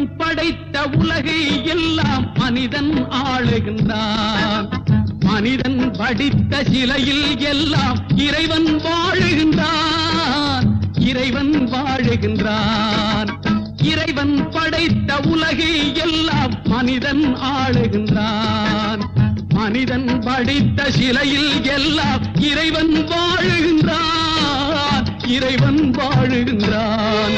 படைத்த உலகை எல்லாம் மனிதன் ஆளுகின்றான் மனிதன் படித்த சிலையில் எல்லாம் இறைவன் வாழுகின்றான் இறைவன் வாழுகின்றான் இறைவன் படைத்த உலகை எல்லாம் மனிதன் ஆளுகின்றான் மனிதன் படித்த சிலையில் எல்லாம் இறைவன் வாழுகின்றான் இறைவன் வாழுகின்றான்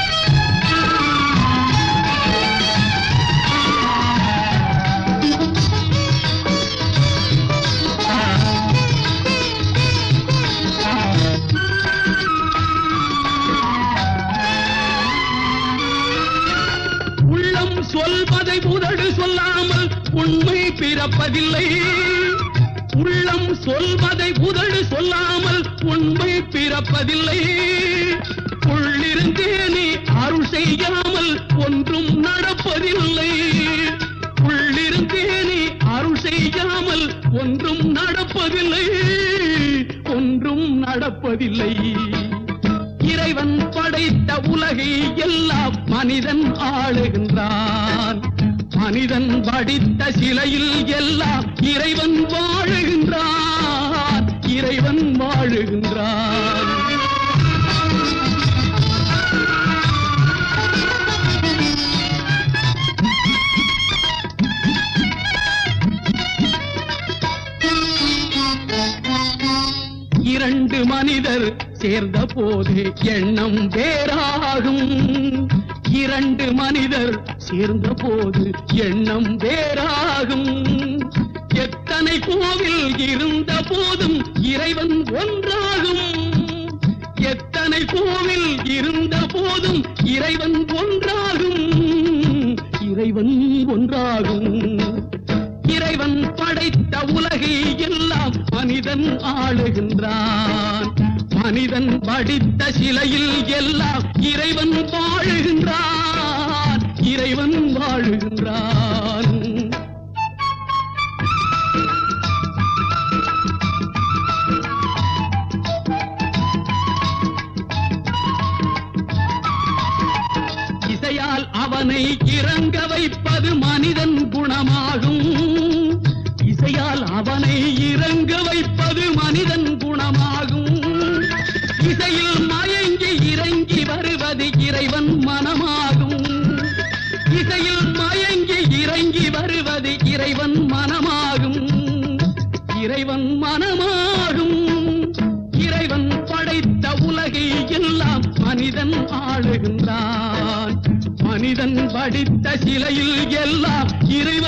உள்ளம் சொல்வதை உதடு சொல்லாமல் உண்மை பிறப்பதில்லை உள்ளம் சொல்வதை உதடு சொல்லாமல் உண்மை பிறப்பதில்லை உள்ளிருந்தே நீ அருள் செய்யாமல் ஒன்றும் நடப்பதில்லை உள்ளிருந்தே நீ அருள் செய்யாமல் ஒன்றும் நடப்பதில்லை ஒன்றும் நடப்பதில்லை இறைவன் படைத்த உலகை எல்லாம் மனிதன் ஆளுகின்றான் மனிதன் படித்த சிலையில் எல்லாம் இறைவன் வாழுகின்றான் இறைவன் வாழுகின்றான் இரண்டு மனிதர் சேர்ந்த போது எண்ணம் வேறாகும் இரண்டு மனிதர் சேர்ந்த போது எண்ணம் வேறாகும் எத்தனை கோவில் இருந்த போதும் இறைவன் ஒன்றாகும் எத்தனை கோவில் இருந்த போதும் இறைவன் ஒன்றாகும் இறைவன் ஒன்றாகும் இறைவன் படைத்த உலகை எல்லாம் மனிதன் ஆளுகின்றான் மனிதன் படித்த சிலையில் எல்லாம் இறைவன் வாழுகின்றான் இறைவன் வாழுகின்றான் இசையால் அவனை இறங்க வைப்பது மனிதன் குணமாகும் இசையால் அவனை இறங்க வைப்பது மனிதன் குணமாகும் இசையில் மயங்கி இறங்கி வருவது இறைவன் மனமாகும் இசையில் மயங்கி இறங்கி வருவது இறைவன் மனமாகும் இறைவன் மனமாகும் இறைவன் படைத்த உலகை எல்லாம் மனிதன் ஆளுகின்றான் மனிதன் படித்த சிலையில் எல்லாம் இறைவன்